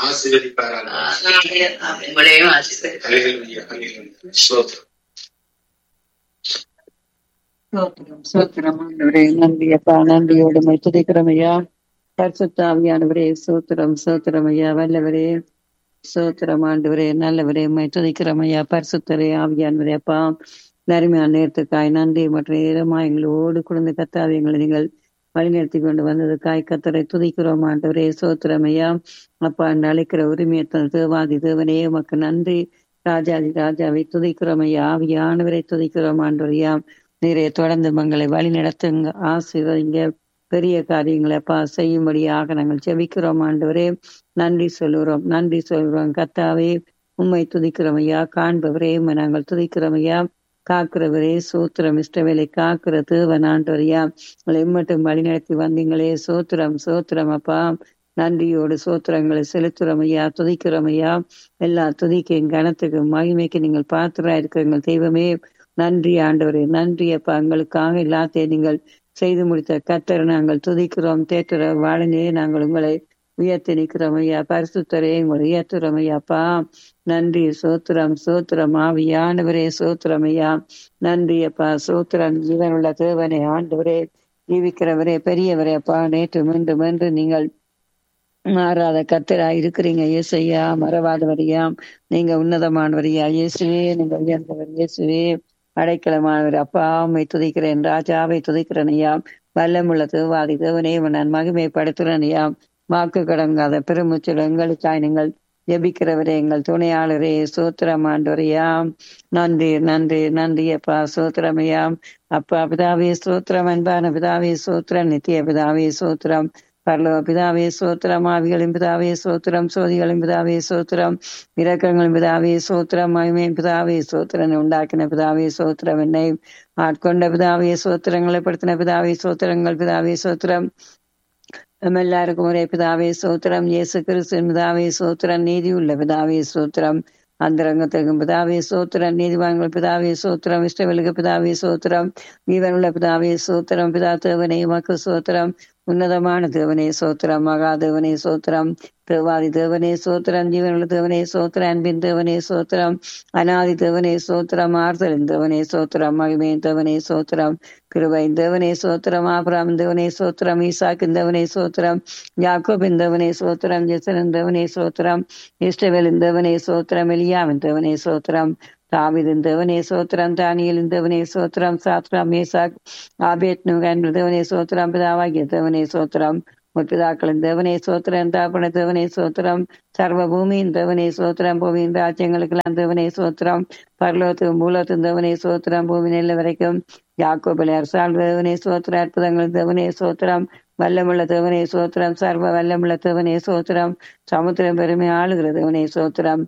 ஆசீர்வதிப்பாராக உங்களையும் ஆசீர்வதிப்பார். ஹalleluya ஹalleluya ஸ்தோத்திரம் ஸ்தோத்திரம் ஸ்தோத்திரம் ஆண்டவரே நன்றி அப்பா நன்றியோடு மை துதிக்கிறோம் ஐயா பரிசுத்த ஆவியானவரே சோத்திரம் சோத்திரம் ஐயா வல்லவரே சோத்திரம் ஆண்டவரே நல்லவரே மை துதிக்கிறோம் ஐயா பரிசுத்தரே ஆவியானவரே அப்பா நறுமையான நேரத்துக்காய் நன்றி மற்றும் நேரமா எங்களோடு குழந்தை கத்தாவி எங்களை நீங்கள் வழிநடத்தி கொண்டு வந்ததுக்காய் கத்தரை துதிக்கிறோம் ஆண்டவரே சோத்திரம் ஐயா அப்பா அந்த அழைக்கிற உரிமையை தந்த தேவாதி தேவனே உமக்கு நன்றி ராஜாதி ராஜாவை துதிக்கிறோம் ஐயா ஆவியானவரை துதிக்கிறோம் ஆண்டவரையா நீரே தொடர்ந்து மங்களை வழி நடத்துங்க ஆசீர்வதிங்க பெரிய காரியங்களை அப்பா செய்யும்படியாக நாங்கள் ஜெபிக்கிறோம் ஆண்டவரே நன்றி சொல்லுகிறோம் நன்றி சொல்கிறோம் கத்தாவே உம்மை துதிக்கிறோம் ஐயா காண்பவரே உம்மை நாங்கள் துதிக்கிறோம் ஐயா காக்கிறவரே சூத்திரம் இஷ்டவேலை காக்கிற தேவன் ஆண்டவரையா உங்களை மட்டும் வழி நடத்தி வந்தீங்களே சோத்திரம் சோத்திரம் அப்பா நன்றியோடு சோத்திரங்களை செலுத்துறோம் ஐயா துதிக்கிறோம் ஐயா எல்லா துதிக்கையும் கனத்துக்கு மகிமைக்கு நீங்கள் பாத்திரா இருக்கிறீங்க தெய்வமே நன்றி ஆண்டவரே நன்றி அப்பா எங்களுக்காக எல்லாத்தையும் நீங்கள் செய்து முடித்த கத்தரை நாங்கள் துதிக்கிறோம் தேற்றுற வாழனே நாங்கள் உங்களை உயர்த்தி நிற்கிறோம் ஐயா பரிசுத்தரே உங்களை உயர்த்துறோம் ஐயாப்பா நன்றி சோத்திரம் சோத்திரம் ஆவியானவரே சோத்திரம் ஐயா நன்றி அப்பா சோத்திரம் ஜீவனுள்ள தேவனே ஆண்டவரே ஜீவிக்கிறவரே பெரியவரே அப்பா நேற்று மீண்டும் என்று நீங்கள் மாறாத கத்தரா இருக்கிறீங்க இயேசையா மறவாதவரியா நீங்க உன்னதமானவரியா இயேசுவே நீங்க உயர்ந்தவர் இயேசுவே அடைக்கலமானவர் அப்பா அம்மை துதிக்கிறேன் ராஜாவை துதிக்கிறேன் ஐயா வல்லமுள்ள தேவாதி தேவனே நான் மகிமைப்படுத்துறேன் ஐயா வாக்கு கடங்காத பெருமுச்சல் எங்களுக்காய் நீங்கள் ஜெபிக்கிறவரே எங்கள் துணையாளரே சோத்திரமாண்டவரையா நன்றி நன்றி நன்றி அப்பா சோத்திரமையா அப்பா பிதாவே சோத்திரம் அன்பான பிதாவே சோத்திரம் நித்திய பிதாவே சோத்திரம் பரலோ பிதாவே சோத்திரம் ஆவிகளின் பிதாவே சோத்திரம் சோதிகளின் பிதாவே சோத்திரம் இரக்கங்களின் பிதாவே சோத்திரம் மகிமையின் பிதாவே சோத்திரனை உண்டாக்கின பிதாவே சோத்திரம் என்னை ஆட்கொண்ட பிதாவே சோத்திரங்களை படுத்தின பிதாவே சோத்திரங்கள் பிதாவே சோத்திரம் நம்ம எல்லாருக்கும் ஒரே பிதாவே சோத்திரம் இயேசு கிறிஸ்துவின் பிதாவே சோத்திரம் நீதி உள்ள பிதாவே சோத்திரம் அந்தரங்கத்திற்கும் பிதாவே சோத்திரம் நீதிவான்கள் பிதாவே சோத்திரம் இஷ்டவெலுக்கு பிதாவே சோத்திரம் ஜீவனுள்ள பிதாவே சோத்திரம் பிதா தேவனே மக்கு சோத்திரம் உன்னதமான தேவனே சோத்திரம் மகா தேவனே சோத்திரம் தேவாதி தேவனே சோத்திரம் ஜீவனுள்ள தேவனே சோத்திரம் அன்பின் தேவனே சோத்திரம் அனாதி தேவனே சோத்திரம் ஆறுதலின் தேவனே சோத்திரம் மகிமையின் தேவனே சோத்திரம் கிருபையின் தேவனே சோத்திரம் ஆபராம் தேவனே சோத்திரம் ஈசாக்கின் தேவனே சோத்திரம் யாக்கோபின் தேவனே சோத்திரம் ஜெசனின் தேவனே சோத்திரம் இஷ்டவேலின் தேவனே சோத்திரம் எலியாவின் தேவனே சோத்திரம் தாவிதின் தேவனே சோத்திரம் தானியலின் தேவனே சோத்திரம் சாத்ராம் மேசாக் ஆபேத் நுகன் தேவனே சோத்திரம் பிதாவாகிய தேவனே சோத்திரம் முற்பிதாக்களின் தேவனே சோத்திரம் தாப்பன தேவனே சோத்திரம் சர்வ பூமியின் தேவனே சோத்திரம் பூமியின் ராஜ்யங்களுக்கெல்லாம் தேவனே சோத்திரம் பரலோத்து மூலத்தின் தேவனே சோத்திரம் பூமி நெல்ல வரைக்கும் யாக்கோபில் அரசால் தேவனே சோத்திர அற்புதங்கள் தேவனே சோத்திரம் வல்லமுள்ள தேவனே சோத்திரம் சர்வ வல்லமுள்ள தேவனே சோத்திரம் சமுத்திரம் பெருமை ஆளுகிற தேவனே சோத்திரம்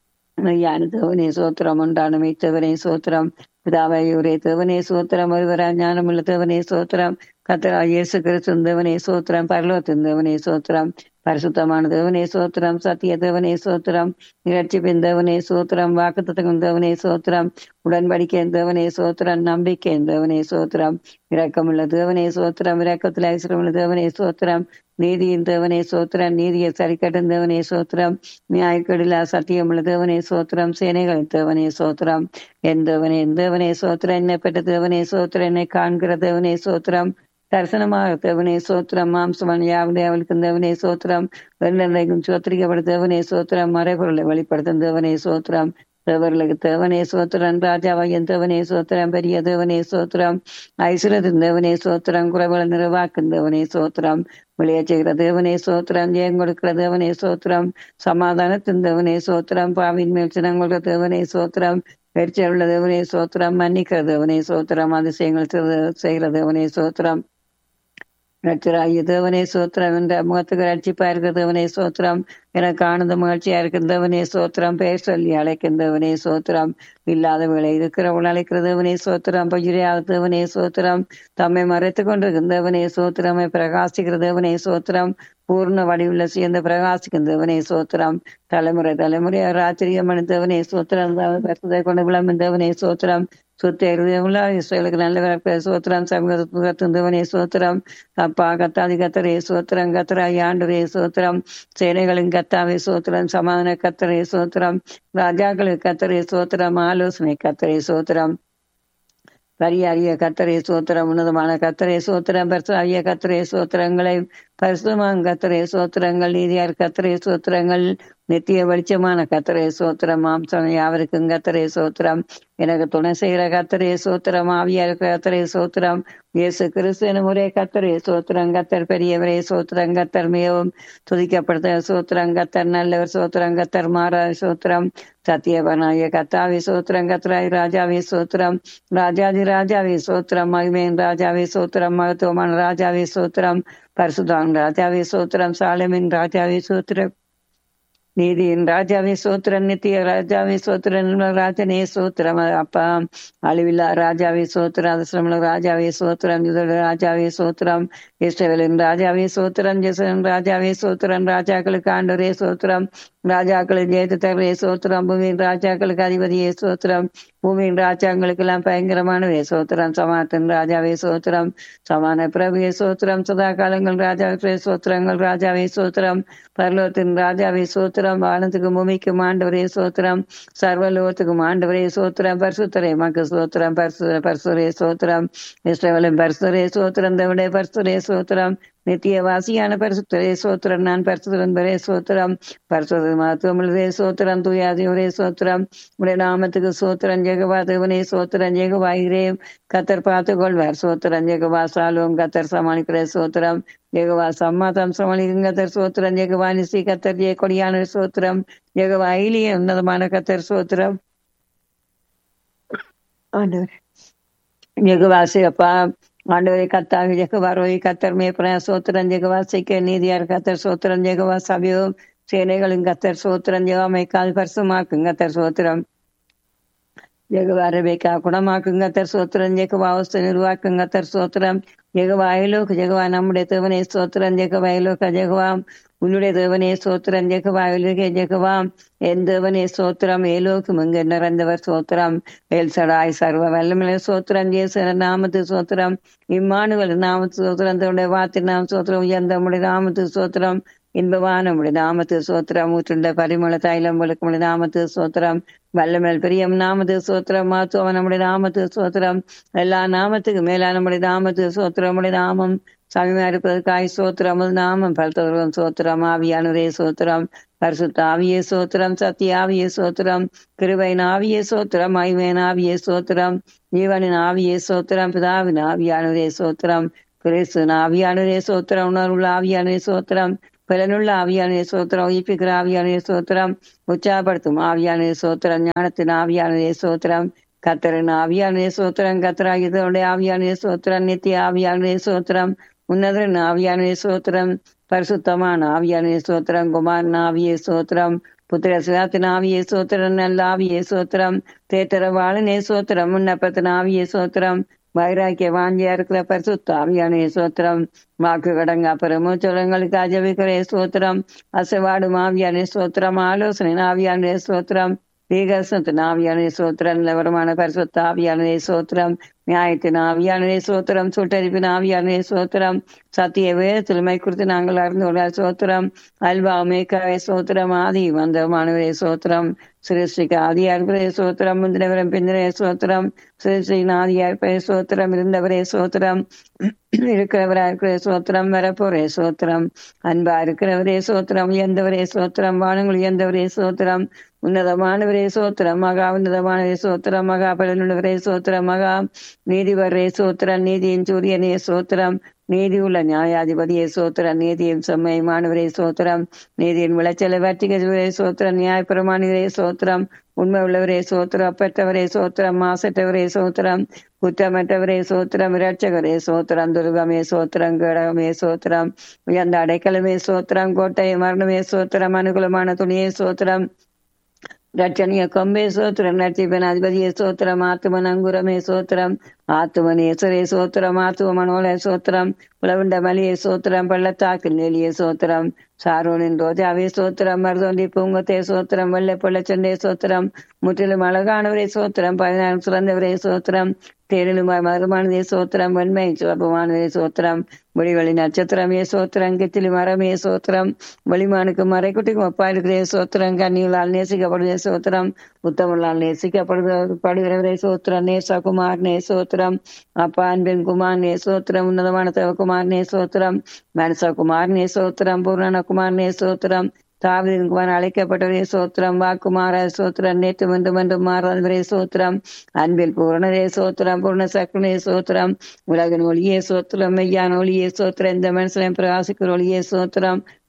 மெய்யான தேவனே சோத்திரம் உண்டான மெய்த்தவனே சோத்திரம் பிதாவை ஒரே தேவனே சோத்திரம் ஒருவரா ஞானமுள்ள தேவனே சோத்திரம் கத்தரா இயேசு கிறிஸ்து தேவனே சோத்திரம் பரலோத்தின் தேவனே சோத்திரம் பரிசுத்தமான தேவனே சோத்திரம் சத்திய தேவனே சோத்திரம் நிகழ்ச்சிப்பின் தேவனே சோத்திரம் வாக்குத்தத்தகம் தேவனே சோத்திரம் உடன்படிக்கை தேவனே சோத்திரம் நம்பிக்கை தேவனே சோத்திரம் இரக்கமுள்ள தேவனே சோத்திரம் இரக்கத்தில் ஐஸ்வரமுள்ள தேவனே சோத்திரம் நீதியின் தேவனே சோத்திரம் நீதியை சரிக்கட்டும் தேவனே சோத்திரம் நியாயக்கடிலா சத்தியமுள்ள தேவனே சோத்திரம் சேனைகளின் தேவனே சோத்திரம் என் தேவனே என் தேவனே சோத்திரம் என்னை பெற்ற தேவனே சோத்திரம் என்னை காண்கிற தேவனே சோத்திரம் தரிசனமாக தேவனே சோத்திரம் மாம்சமன் யாவுடைய அவளுக்கு தேவனே சோத்திரம் வெள்ளலைக்கும் சோத்திரிக்கப்பட தேவனே சோத்திரம் மறைபொருளை வெளிப்படுத்தும் தேவனே சோத்திரம் தேவர்களுக்கு தேவனே சோத்திரம் ராஜாவாகிய தேவனே சோத்திரம் பெரிய தேவனே சோத்திரம் ஐஸ்வரத்தின் தேவனே சோத்திரம் குறைவள நிறைவாக்கும் தேவனே சோத்திரம் விளைய செய்கிற தேவனே சோத்திரம் ஜெயம் கொடுக்கிற தேவனே சோத்திரம் சமாதானத்தின் தேவனே சோத்திரம் பாவின் மேல் சினங்கொள்கிற தேவனே சோத்திரம் எரிச்சல் உள்ள தேவனே சோத்திரம் மன்னிக்கிற தேவனே சோத்திரம் அதிசயங்கள் செய்கிற தேவனே சோத்திரம் ரட்சராகிய தேவனே சோத்திரம் என்ற முகத்துக்கு ரட்சிப்பா இருக்கிற தேவனே சோத்திரம் எனக்கு ஆனந்த மகிழ்ச்சியா இருக்கின்றவனே சோத்திரம் பெயர் சொல்லி அழைக்கின்றவனே சோத்திரம் இல்லாதவர்களை இருக்கிறவள் அழைக்கிற தேவனே சோத்திரம் பகிரியாத தேவனே சோத்திரம் தம்மை மறைத்து கொண்டிருக்கின்றவனே சோத்திரமை பிரகாசிக்கிற தேவனே சோத்திரம் பூர்ண வடிவுள்ள சேர்ந்து பிரகாசிக்கின்றவனே சோத்திரம் தலைமுறை தலைமுறை ஆச்சரியம் அணிந்தவனே சோத்திரம் பரிசுதை கொண்டு விளம்பிந்தவனே சோத்திரம் சுத்த இருதயமுள்ள இஸ்ரேலுக்கு நல்லவர் சோத்திரம் சமூகத்துந்தவனே சோத்திரம் அப்பா கத்தாதி கத்தரே சோத்திரம் கத்தராய் ஆண்டுரே சோத்திரம் சேனைகளின் கத்தாவே சோத்திரம் சமாதான கத்தரே சோத்திரம் ராஜாக்களுக்கு கத்தரே சோத்திரம் ஆலோசனை கத்தரே சோத்திரம் பரியாரிய கத்தரே சோத்திரம் உன்னதமான கத்தரே சோத்திரம் பரிசாரிய கத்தரே சோத்திரங்களை பரிசுமான் கத்தரே சோத்திரங்கள் நீதியார் கத்தரே சோத்திரங்கள் நித்திய வெளிச்சமான கத்தரே சோத்திரம் மாம்சம் யாவருக்கும் கத்தரே சோத்திரம் எனக்கு துணை செய்கிற கத்தரே சோத்திரம் ஆவியார் கத்தரே சோத்திரம் இயேசு கிறிஸ்து ஒரே கத்தரே சோத்திரம் கத்தர் பெரியவரே சோத்திரம் கத்தர் மிகவும் துதிக்கப்படுத்த சோத்திரம் கத்தர் நல்லவர் சோத்திரம் கத்தர் மாறா சோத்திரம் சத்தியபனாய கத்தாவே சோத்திரம் கத்தராய் ராஜாவே சோத்திரம் ராஜாதி ராஜாவே சோத்திரம் மகிமேன் ராஜாவே சோத்திரம் மகத்துவமான ராஜாவே சோத்திரம் பரிசுதான் ராஜாவே சோத்திரம் சாலமின் ராஜாவே சோத்திரம் நீதியின் ராஜாவே சோத்திரம் நித்திய ராஜாவே சோத்திரம் ராஜனே சோத்திரம் அப்பா அழிவில்லா ராஜாவே சோத்திரம் அதிர்ஷ்டமுள்ள ராஜாவே சோத்திரம் யுதோட ராஜாவே சோத்திரம் இஸ்ரவேலின் ராஜாவே சோத்திரம் ஜெசன் ராஜாவே சோத்திரம் ராஜாக்களுக்கு ஆண்டவரே சோத்திரம் ராஜாக்களின் ஜெயத்தரே சோத்திரம் பூமியின் ராஜாக்களுக்கு அதிபதியே சோத்திரம் பூமியின் ராஜாங்களுக்கு எல்லாம் பயங்கரமானவே சோத்திரம் சமாத்தின் ராஜாவே சோத்திரம் சமான பிரபுவே சோத்திரம் சதா காலங்கள் ராஜாவே சோத்திரங்கள் ராஜாவே சோத்திரம் பரலோகத்தின் ராஜாவே சோத்திரம் வானத்துக்கு பூமிக்கும் ஆண்டவரே சோத்திரம் சர்வலோகத்துக்கும் ஆண்டவரே சோத்திரம் பரிசுத்தரே மக்கு சோத்திரம் பரிசு பரிசுரே சோத்திரம் இஸ்ரவேலின் பரிசுரே சோத்திரம் தவிட பரிசுரே சோத்திரம் நித்திய வாசியான பரிசுத்தரே சோத்திரம் நான் பரிசுத்தரே சோத்திரம் பரிசுத்த மகத்துவமுள்ளதே சோத்திரம் தூயாதிவரே சோத்திரம் உடைய நாமத்துக்கு சோத்திரம் ஜெகவா தேவனே சோத்திரம் ஜெகவாயிரே கத்தர் பார்த்து கொள்வார் சோத்திரம் ஜெகவா சாலும் கத்தர் சமாளிக்கிற சோத்திரம் ஜெகவா சம்மாதம் சமாளிக்கும் கத்தர் சோத்திரம் ஜெகவா நிசி கத்தர் ஜெய கொடியான சோத்திரம் ஜெகவா ஐலிய உன்னதமான கத்தர் சோத்திரம் ஆண்டவர் ஜெகவாசி அப்பா ஆண்டவரை கத்தாக ஜெகவா ரோய் கத்தர் மேப்பன சோத்திரம் ஜெகவா சிக்க நீதியார் கத்தர் சோத்திரம் ஜெகவா சபையோ சேனைகளின் கத்தர் சோத்திரம் ஜெகவா மைக்கால் பரிசுமாக்கும் கத்தர் சோத்திரம் ஜெகவா ரபேக்கா குணமாக்கும் கத்தர் சோத்திரம் ஜெகவா அவஸ்தை நிர்வாக்கும் கத்தர் சோத்திரம் ஜெகவா அயலோக் ஜெகவா நம்முடைய தேவனே சோத்திரம் ஜெகவா அயலோக ஜெகவா உன்னுடைய தேவனே சோத்திரம் ஜெகவா அயலுகே ஜெகவா என் தேவனே சோத்திரம் ஏலோக்கும் இங்கு நிறைந்தவர் சோத்திரம் எல்சடாய் சர்வ வல்லமில்ல சோத்திரம் ஜேசன நாமத்து சோத்திரம் இம்மானுவல் நாமத்து சோத்திரம் தன்னுடைய வார்த்தை நாம் சோத்திரம் உயர்ந்த நம்முடைய நாமத்து சோத்திரம் இன்பமான நம்முடைய நாமத்து சோத்திரம் ஊற்றுண்ட பரிமள தைலம் நம்முடைய நாமத்து சோத்திரம் வல்லமேல் பிரியம் நாமத்து சோத்திரம் மாத்துவம் நம்முடைய நாமத்து சோத்திரம் எல்லா நாமத்துக்கு மேலா நம்முடைய நாமத்து சோத்திரம் நம்முடைய நாமம் சமயமா இருப்பதற்காய் சோத்திரம் நாமம் பல்தோறும் சோத்திரம் ஆவியானுரே சோத்திரம் பரிசுத்த ஆவியே சோத்திரம் சத்திய ஆவியே சோத்திரம் கிருபையின் ஆவியே சோத்திரம் ஐவேன் ஆவியே சோத்திரம் ஜீவனின் ஆவியே சோத்திரம் பிதாவின் ஆவியானுரே சோத்திரம் கிறிஸ்துவின் ஆவியானுரே சோத்திரம் உணர்வுள்ள ஆவியானுரே சோத்திரம் பலனுள்ள ஆவியானுடைய சோத்திரம் உயிர்ப்பிக்கிற ஆவியானுடைய சோத்திரம் உற்சாகப்படுத்தும் ஆவியானுடைய சோத்திரம் ஞானத்தின் ஆவியானுடைய சோத்திரம் கத்தரின் ஆவியானுடைய சோத்திரம் கத்தராகியதனுடைய ஆவியானுடைய சோத்திரம் நித்திய ஆவியானுடைய சோத்திரம் உன்னதரின் ஆவியானுடைய சோத்திரம் பரிசுத்தமான ஆவியானுடைய சோத்திரம் குமாரன் ஆவிய சோத்திரம் புத்திர சிவாத்தின் ஆவிய சோத்திரம் நல்ல ஆவிய சோத்திரம் தேத்தரவாளனே சோத்திரம் முன்னப்பத்தின் ஆவிய சோத்திரம் வைராக்கிய வாஞ்சியா இருக்கிற பரிசுத்த ஆவியான சோத்திரம் வாக்கு கடங்க பெருமூச்சலங்களுக்கு அஜபிக்கிற சோத்திரம் அசைவாடும் ஆவியான சோத்திரம் ஆலோசனை ஆவியான சோத்திரம் தீகசத்தின் ஆவியான சோத்திரம் நிலவரமான பரிசுத்த ஆவியான சோத்திரம் நியாயத்தின் ஆவியான சோத்திரம் சுட்டரிப்பின் ஆவியான சோத்திரம் சத்திய வேதத்தில் குறித்து நாங்கள் அறிந்து கொள்ள சோத்திரம் அல்வா மேக்காவே சோத்திரம் ஆதி வந்தமானவரே சோத்திரம் சிருஷ்டிக்கு ஆதியார்பரே சோத்திரம் முந்தினவரம் பிந்திரே சோத்திரம் சிருஷ்டியின் ஆதியார்பரே சோத்திரம் இருந்தவரே சோத்திரம் இருக்கிறவரா இருக்கிற சோத்திரம் வரப்போரே சோத்திரம் அன்பா இருக்கிறவரே சோத்திரம் உயர்ந்தவரே சோத்திரம் வானங்கள் உயர்ந்தவரே சோத்திரம் உன்னதமானவரே சோத்திரம் மகா உன்னதமானவரே சோத்திரம் மகா பலனுள்ளவரே சோத்திரம் மகா நீதிவரே சோத்திரம் நீதியின் சூரியனே சோத்திரம் நீதி உள்ள நியாயாதிபதியே சோத்திரம் நீதியின் செம்மையமானவரே சோத்திரம் நீதியின் விளைச்சலை வர்த்திகரே சோத்திரம் நியாயப்பிரமாணிகளே சோத்திரம் உண்மை உள்ளவரே சோத்திரம் பெற்றவரே சோத்திரம் மாசற்றவரே சோத்திரம் குற்றமற்றவரே சோத்திரம் இரட்சகரே சோத்திரம் துர்கமே சோத்திரம் கடகமே சோத்திரம் உயர்ந்த அடைக்கலமே சோத்திரம் கோட்டை மரணமே சோத்திரம் அனுகூலமான துணியே சோத்திரம் ரட்சணிய கொம்பே சோத்திரம் நட்சிப்பன் அதிபதியே சோத்திரம் ஆத்துமன் அங்குரமே சோத்திரம் ஆத்துமன் ஏசுரே சோத்திரம் ஆத்துவ மனோல சோத்திரம் உளவுண்ட மலியே சோத்திரம் பள்ளத்தாக்கு நெலிய சோத்திரம் சாரோனின் ரோஜாவே சோத்திரம் மருதோண்டி பூங்கத்தே சோத்திரம் வெள்ளை பொள்ளச்சண்டே சோத்திரம் முற்றிலும் அழகானவரே சோத்திரம் பதினாறு சிறந்தவரே சோத்திரம் தேனிலும் மருமானதே சோத்திரம் வெண்மை சிவபமானதே சோத்திரம் வெளிவெளி நட்சத்திரமே சோத்திரம் கித்திலி மரமே சோத்திரம் வெளிமானுக்கு மறைக்குட்டிக்கும் ஒப்பா இருக்கிறே சோத்திரம் கண்ணிகளால் நேசிக்கப்படுதே சோத்திரம் உத்தமர்களால் நேசிக்கப்படுகிறவரே சோத்திரம் நேசகுமார் நே சோத்திரம் அப்பா அன்பின் குமார் நே சோத்திரம் உன்னதமான தேவகுமார் நே சோத்திரம் மனசகுமார் நே சோத்திரம் பூர்ணன குமார் நே சோத்திரம் தாவிதின் குமார் அழைக்கப்பட்டவரே சோத்திரம் வாக்குமார சோத்திரம் நேற்று வென்று வென்று மாறாதவரே சோத்திரம் அன்பில் பூரணரே சோத்திரம் பூர்ண சக்குனே சோத்திரம் உலகின் ஒளியே சோத்திரம் மெய்யான ஒளியே சோத்திரம் இந்த மனுஷனை பிரகாசிக்கிற ஒளியே சோத்திரம்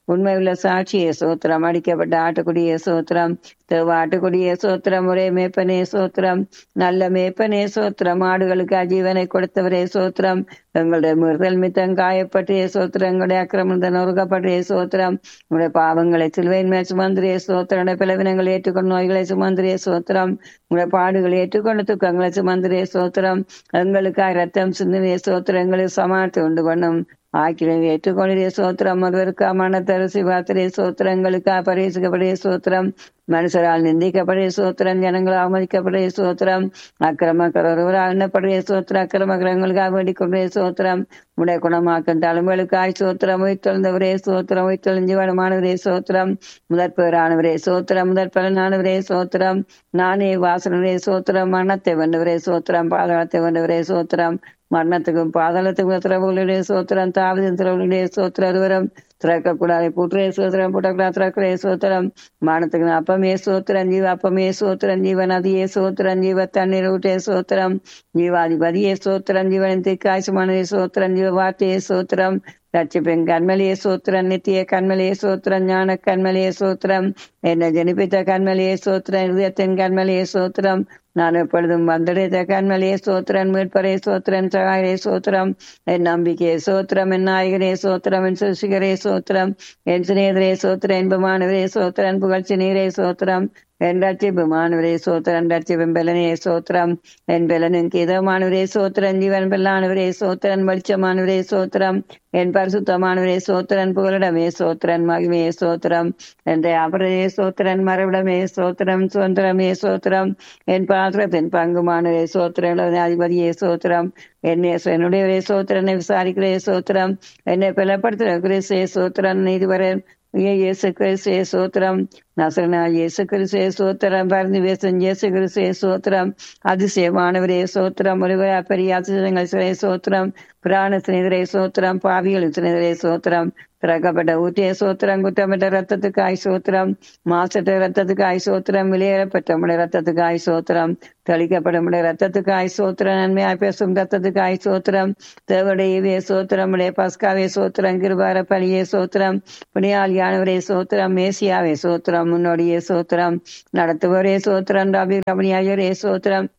உண்மை உள்ள சாட்சியே சோத்திரம் அடிக்கப்பட்ட ஆட்டுக்குடியே சோத்திரம் தேவ ஆட்டுக்குடியே சோத்திரம் ஒரே மேப்பனே சோத்திரம் நல்ல மேப்பனே சோத்திரம் ஆடுகளுக்கு அஜீவனை கொடுத்தவரே சோத்திரம் எங்களுடைய முறுதல் மித்தம் காயப்பட்டே சோத்திரம் எங்களுடைய அக்கிரமத்தை நொறுக்கப்பட்டே சோத்திரம் உங்களுடைய பாவங்களை சிலுவையின் மேல் சுமந்திரியே சோத்திரம் உடைய பிளவினங்களை ஏற்றுக்கொண்டு நோய்களை சுமந்திரியே சோத்திரம் உங்களுடைய பாடுகளை ஏற்றுக்கொண்டு துக்கங்களை சுமந்திரியே சோத்திரம் எங்களுக்காக ரத்தம் சிந்தினிய சோத்திரம் எங்களுக்கு சமாளித்து உண்டு பண்ணும் ஆக்கிலே ஏற்றுக்கொண்டிய சோத்திரம் ஒருவருக்கா மனத்தரசி பாத்திரே சோத்திரங்களுக்கா பரிசுக்கப்படிய சோத்திரம் மனுஷரால் நிந்திக்கப்படிய சோத்திரம் ஜனங்களால் அவமதிக்கப்படிய சோத்திரம் அக்கிரமக்கர் ஒருவரால் எண்ணப்படிய சோத்திரம் அக்கிரமக்கரங்களுக்காக வேண்டிக் கொண்டிய சோத்திரம் உடைய குணமாக்கும் தலைமைகளுக்காய் சோத்திரம் உயிர்த்தெழுந்தவரே சோத்திரம் உயிர்த்தெழுஞ்சீவனமானவரே சோத்திரம் முதற் பேரானவரே சோத்திரம் முதற் பலனானவரே சோத்திரம் நானே வாசனவரே சோத்திரம் மரணத்தை வென்றவரே சோத்திரம் பாதாளத்தை வென்றவரே சோத்திரம் மரணத்துக்கும் பாதாளத்துக்கும் திறவுகளுடைய சோத்திரம் தாவதின் திறவுகளுடைய சோத்திர ஒருவரும் திறக்கக்கூடாது புற்றே சோத்திரம் புட்டக்கூடாது திறக்கிறே சோத்திரம் மரணத்துக்கு அப்பமே சோத்திரம் ஜீவ அப்பமே சோத்திரம் ஜீவன் அதியே சோத்திரம் ஜீவ தண்ணீர் ஊட்டே சோத்திரம் ஜீவாதிபதியே சோத்திரம் ஜீவனின் திக்காய்ச்சமானே சோத்திரம் ஜீவ வார்த்தையே சோத்திரம் ரட்சிப்பின் கண்மலியே சோத்திரம் நித்திய கண்மலியே சோத்திரம் ஞான கண்மலியே சோத்திரம் என்ன ஜனிப்பித்த கண்மலியே சோத்திரம் இதயத்தின் கண்மலியே சோத்திரம் நான் எப்பொழுதும் வந்தடைத்த கண்மலியே சோத்திரன் மீட்பரே சோத்திரன் சகாயரே சோத்திரம் என் நம்பிக்கையே சோத்திரம் என் நாயகரே சோத்திரம் என் சுசிகரே சோத்திரம் என் சிநேகரே சோத்திரம் என்பமானவரே சோத்திரன் புகழ்ச்சி நீரே சோத்திரம் என் ரட்சிப்பு மாணவரே சோத்திரன் ரட்சிப்பும் பெலனே சோத்திரம் என் பெலனுக்கு இதமானவரே சோத்திரன் ஜீவன் பெல்லானவரே சோத்திரன் வெளிச்சமானவரே சோத்திரம் என் பரிசுத்தமானவரே சோத்திரன் புகலிடமே சோத்திரன் மகிமே சோத்திரம் என்ற அபரே சோத்திரன் மறுவிடமே சோத்திரம் சுதந்திரமே சோத்திரம் என் பாத்திரத்தின் பங்குமானவரே சோத்திரம் அதிபதியே சோத்திரம் என்னை என்னுடைய சோத்திரனை விசாரிக்கிறே சோத்திரம் என்னை பலப்படுத்துகிற கிறிஸ்தே சோத்திரன் இதுவரை இயேசு கிறிஸ்தே சோத்திரம் நசரனா இயேசு கிறிஸ்தே சோத்திரம் பறந்து பேசும் இயேசு கிறிஸ்தே சோத்திரம் அதிசயமானவரே சோத்திரம் ஒருவர பெரிய அதிசயங்கள் சிறை சோத்திரம் பிராண சிநேதரே சோத்திரம் பாவிகள் சிநேதரே சோத்திரம் திறக்கப்பட்ட ஊற்றிய சோத்திரம் குற்றமற்ற ரத்தத்துக்காய் சோத்திரம் மாசற்ற ரத்தத்துக்காய் சோத்திரம் விலையேறப்பட்ட உடைய ரத்தத்துக்காய் சோத்திரம் தெளிக்கப்படும் உடைய ரத்தத்துக்காய் சோத்திரம் நன்மையாய் பேசும் ரத்தத்துக்காய் சோத்திரம் தேவடைய சோத்திரம் உடைய பஸ்காவே சோத்திரம் கிருபார பலியே சோத்திரம் புனியாலியானவரே சோத்திரம் மேசியாவே சோத்திரம் முன்னோடியே சோத்திரம் நடத்துவரே சோத்திரம் ரவி ரமணியாயரே சோத்திரம்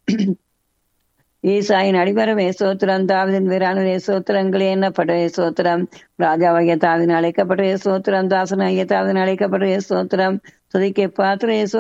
ஈசாயின் அடிமரமே சோத்திரம் தாவிதின் வீரானுடைய சோத்திரங்களே எண்ணப்பட்டவே சோத்திரம் ராஜாவாகிய தாவின் அழைக்கப்பட்டவே சோத்திரம் தாசனாகிய தாவின் அழைக்கப்பட்டவே சோத்திரம் துதிக்க பாத்திரே